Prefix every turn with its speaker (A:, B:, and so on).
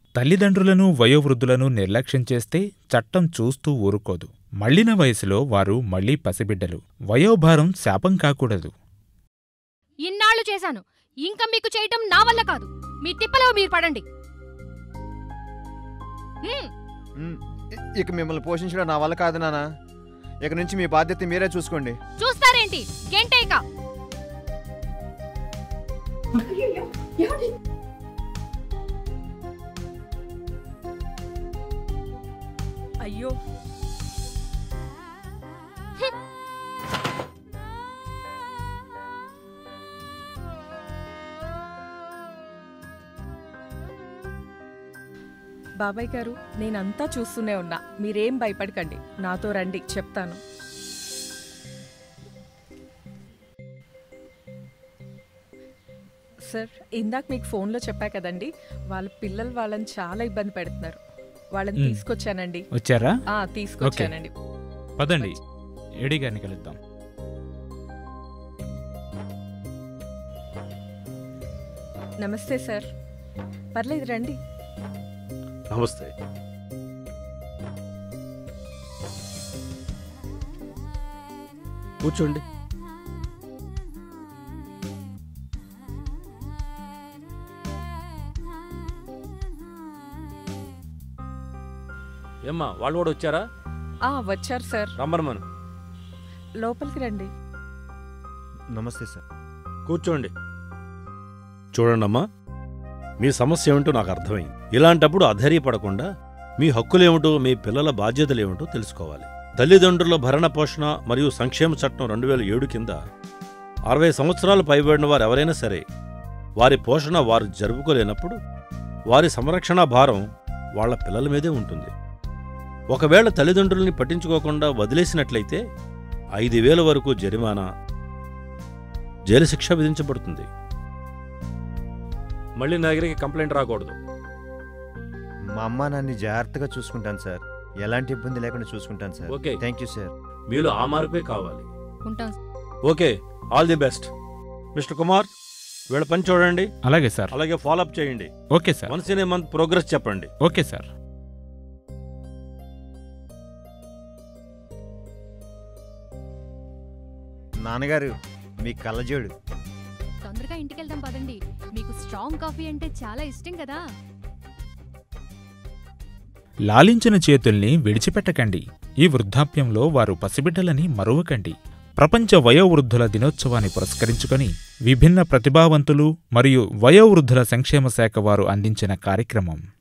A: తల్లిదండ్రులను వయోవృద్ధులను నిర్లక్ష్యం చేస్తే చట్టం చూస్తూ ఊరుకోదు మళ్ళిన వయసులో వారు మళ్ళీ పసిబిడ్డలు వయోభారం శాపం కాకూడదు
B: ఇన్నాళ్ళు చేశాను ఇంకా మీకు చేయటం నా వల్ల కాదు మీ తిప్పలో మీరు పడండి హ్మ్,
C: మ్, ఇ- ఇక మిమ్మల్ని పోషించడం నా వల్ల కాదు నాన్న ఇక నుంచి మీ బాధ్యత మీరే చూసుకోండి
B: చూస్తారేంటి గెంటేక
D: అయ్యో బాబాయ్ గారు నేనంతా చూస్తూనే ఉన్నా మీరేం భయపడకండి నాతో రండి చెప్తాను సార్ ఇందాక మీకు ఫోన్లో చెప్పా కదండి వాళ్ళ పిల్లలు వాళ్ళని చాలా ఇబ్బంది పెడుతున్నారు వాళ్ళని
A: మ్.
D: తీసుకొచ్చానండి
A: వచ్చారా
D: ఆ తీసుకొచ్చానండి
A: పదండి ఏడీ గారిని కలుద్దాం
D: నమస్తే సార్ పర్లేదు రండి
E: నమస్తే కూర్చోండి ఏమ్మా వాళ్ళు కూడా వచ్చారా
D: ఆ వచ్చారు సార్
E: రమ్మనమను
D: లోపలికి రండి
C: నమస్తే సార్
E: కూర్చోండి చూడండమ్మా మీ సమస్య ఏమిటో నాకు అర్థమైంది ఇలాంటప్పుడు అధైర్యపడకుండా మీ హక్కులేమిటో మీ పిల్లల బాధ్యతలేమిటో తెలుసుకోవాలి తల్లిదండ్రుల భరణ పోషణ మరియు సంక్షేమ చట్టం రెండు వేల ఏడు కింద అరవై సంవత్సరాలు పైబడిన వారు ఎవరైనా సరే వారి పోషణ వారు జరుపుకోలేనప్పుడు వారి సంరక్షణ భారం వాళ్ళ పిల్లల మీదే ఉంటుంది ఒకవేళ తల్లిదండ్రుల్ని పట్టించుకోకుండా వదిలేసినట్లయితే ఐదు వేల వరకు జరిమానా జైలు శిక్ష విధించబడుతుంది మళ్ళీ నా దగ్గరికి కంప్లైంట్ రాకూడదు
C: మా అమ్మ నాన్ని జాగ్రత్తగా చూసుకుంటాను సార్ ఎలాంటి ఇబ్బంది లేకుండా చూసుకుంటాను sir
E: okay
C: thank you sir
E: మీలో ఆ మార్పే కావాలి
B: ఉంటాం
E: okay all the best mister Kumar వీళ్ళ పని చూడండి
A: అలాగే సార్
E: అలాగే ఫాలోఅప్ చేయండి
A: okay sir
E: once in a month progress చెప్పండి
A: ఓకే సార్
C: నాన్నగారు మీ కళ్ళజోడు
B: తొందరగా ఇంటికి వెళ్దాం పదండి మీకు స్ట్రాంగ్ కాఫీ అంటే చాలా ఇష్టం కదా
A: లాలించిన చేతుల్ని విడిచిపెట్టకండి ఈ వృద్ధాప్యంలో వారు పసిబిడ్డలని మరువకండి ప్రపంచ వయోవృద్ధుల దినోత్సవాన్ని పురస్కరించుకొని విభిన్న ప్రతిభావంతులు మరియు వయోవృద్ధుల సంక్షేమ శాఖ వారు అందించిన కార్యక్రమం